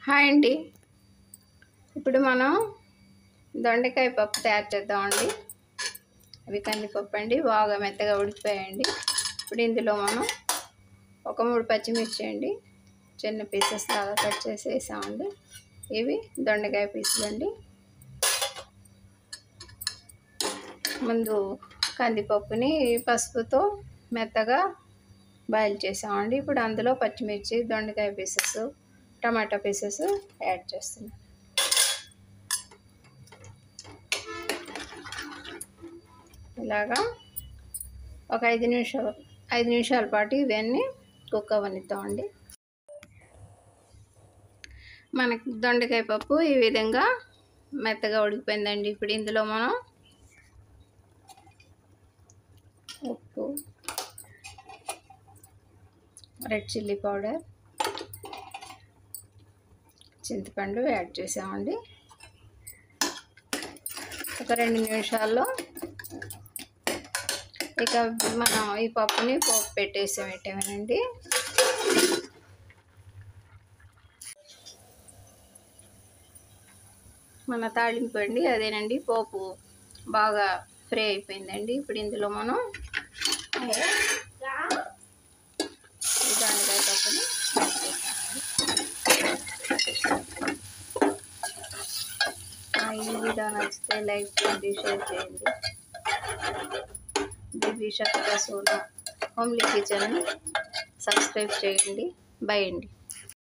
hi అండి ఇప్పుడు మనం దొండకాయ పప్పు తయారు చేద్దామండి అవి కందిపప్పు అండి బాగా మెత్తగా ఉడికిపోయాయండి ఇప్పుడు ఇందులో మనం ఒక మూడు పచ్చిమిర్చి అండి చిన్న పీసెస్ లాగా కట్ చేసి వేసామండి ఇవి దొండకాయ పీసులు అండి ముందు కందిపప్పుని పసుపుతో మెత్తగా బాయిల్ చేసామండి ఇప్పుడు అందులో పచ్చిమిర్చి దొండకాయ పీసెస్ టమాటా పీసెస్ యాడ్ చేస్తున్నాం ఇలాగా ఒక ఐదు నిమిషాలు ఐదు నిమిషాల పాటు ఇవన్నీ కుక్ అవనిద్దామండి మనకి దొండకాయ పప్పు ఈ విధంగా మెత్తగా ఉడికిపోయిందండి ఇప్పుడు ఇందులో మనం ఉప్పు రెడ్ చిల్లీ పౌడర్ చింతపండు యాడ్ చేసామండి ఒక రెండు నిమిషాల్లో ఇక మనం ఈ పప్పుని పోపు పెట్టేసాం పెట్టామేనండి మన తాళింపు అండి అదేనండి పోపు బాగా ఫ్రై అయిపోయిందండి ఇప్పుడు ఇందులో మనం ఈ దానికాయ పప్పుని యాడ్ చేస్తామండి ఈ వీడియో నచ్చితే లైక్ చేయండి షేర్ చేయండి బీబీ షక్కా సోనా హోమ్లీ కిచెన్ సబ్స్క్రైబ్ చేయండి బై అండి